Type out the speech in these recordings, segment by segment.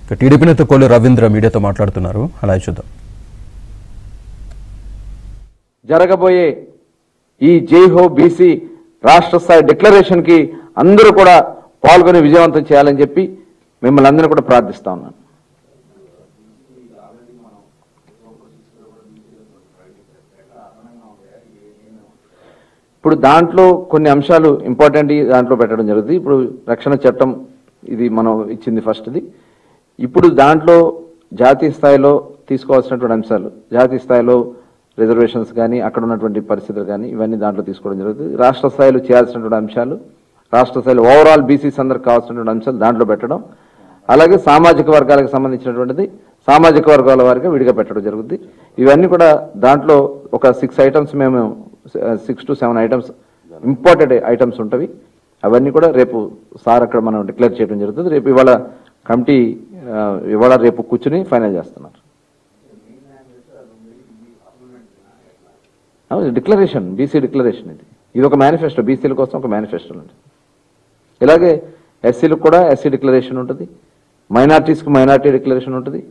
ఇక టీడీపీ నేత కోల్లి రవీంద్ర మీడియాతో మాట్లాడుతున్నారు అలా చూద్దాం జరగబోయే ఈ జై హో బీసీ రాష్ట్ర స్థాయి డిక్లరేషన్ కి అందరూ కూడా పాల్గొని విజయవంతం చేయాలని చెప్పి మిమ్మల్ని అందరినీ కూడా ప్రార్థిస్తా ఉన్నాను ఇప్పుడు దాంట్లో కొన్ని అంశాలు ఇంపార్టెంట్ దాంట్లో పెట్టడం జరుగుతుంది ఇప్పుడు రక్షణ చట్టం ఇది మనం ఇచ్చింది ఫస్ట్ది ఇప్పుడు దాంట్లో జాతీయ స్థాయిలో తీసుకోవాల్సినటువంటి అంశాలు జాతీయ స్థాయిలో రిజర్వేషన్స్ కానీ అక్కడ ఉన్నటువంటి పరిస్థితులు కానీ ఇవన్నీ దాంట్లో తీసుకోవడం జరుగుతుంది రాష్ట్ర స్థాయిలో చేయాల్సినటువంటి అంశాలు రాష్ట్ర స్థాయిలో ఓవరాల్ బీసీస్ అందరికి కావాల్సినటువంటి అంశాలు దాంట్లో పెట్టడం అలాగే సామాజిక వర్గాలకు సంబంధించినటువంటిది సామాజిక వర్గాల వారికి విడిగా పెట్టడం జరుగుతుంది ఇవన్నీ కూడా దాంట్లో ఒక సిక్స్ ఐటమ్స్ మేము six to seven items important items ఉంటవి అవన్నీ కూడా రేపు సార్ అక్కడ మనం డిక్లేర్ చేయడం జరుగుతుంది రేపు ఇవాళ కమిటీ ఆ, ఇవాళ రేపు కూర్చుని ఫైనల్ చేస్తున్నారు డిక్లరేషన్ బీసీ డిక్లరేషన్ ఇది ఇది ఒక మేనిఫెస్టో బీసీల కోసం ఒక మేనిఫెస్టో ఉంది ఇలాగే ఎస్సీలకు కూడా ఎస్సీ డిక్లరేషన్ ఉంటుంది మైనార్టీస్కి మైనార్టీ డిక్లరేషన్ ఉంటుంది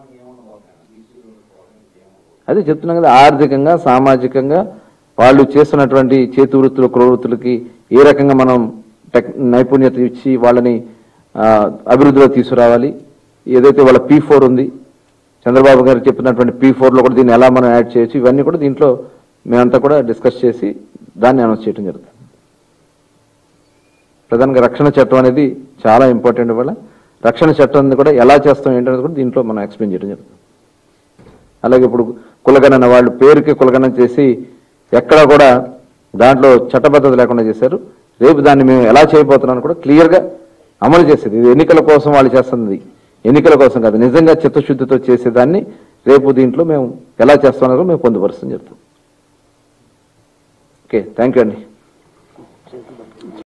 అదే చెప్తున్నాం కదా ఆర్థికంగా సామాజికంగా వాళ్ళు చేస్తున్నటువంటి చేతి వృత్తులు క్రో వృత్తులకి ఏ రకంగా మనం టెక్ నైపుణ్యత ఇచ్చి వాళ్ళని ఆ, అభివృద్ధిలో తీసుకురావాలి ఏదైతే వాళ్ళ పీ ఫోర్ ఉంది చంద్రబాబు గారు చెప్పినటువంటి పీ ఫోర్లో కూడా దీన్ని ఎలా మనం యాడ్ చేయొచ్చు ఇవన్నీ కూడా దీంట్లో మేమంతా కూడా డిస్కస్ చేసి దాన్ని అనౌన్స్ చేయడం జరుగుతుంది ప్రధానంగా రక్షణ చట్టం అనేది చాలా ఇంపార్టెంట్ ఇవాళ రక్షణ చట్టం కూడా ఎలా చేస్తాం ఏంటనేది కూడా దీంట్లో మనం ఎక్స్ప్లెయిన్ చేయడం జరుగుతుంది అలాగే ఇప్పుడు కులగణన వాళ్ళు పేరుకి కులగణన చేసి ఎక్కడ కూడా దాంట్లో చట్టబద్ధత లేకుండా చేశారు రేపు దాన్ని మేము ఎలా చేయబోతున్నాను కూడా క్లియర్గా అమలు చేసేది ఇది ఎన్నికల కోసం వాళ్ళు చేస్తుంది ఎన్నికల కోసం కాదు నిజంగా చిత్తశుద్ధితో చేసేదాన్ని రేపు దీంట్లో మేము ఎలా చేస్తామో మేము పొందుపరుస్తాం చెప్తాం ఓకే థ్యాంక్ యూ అండి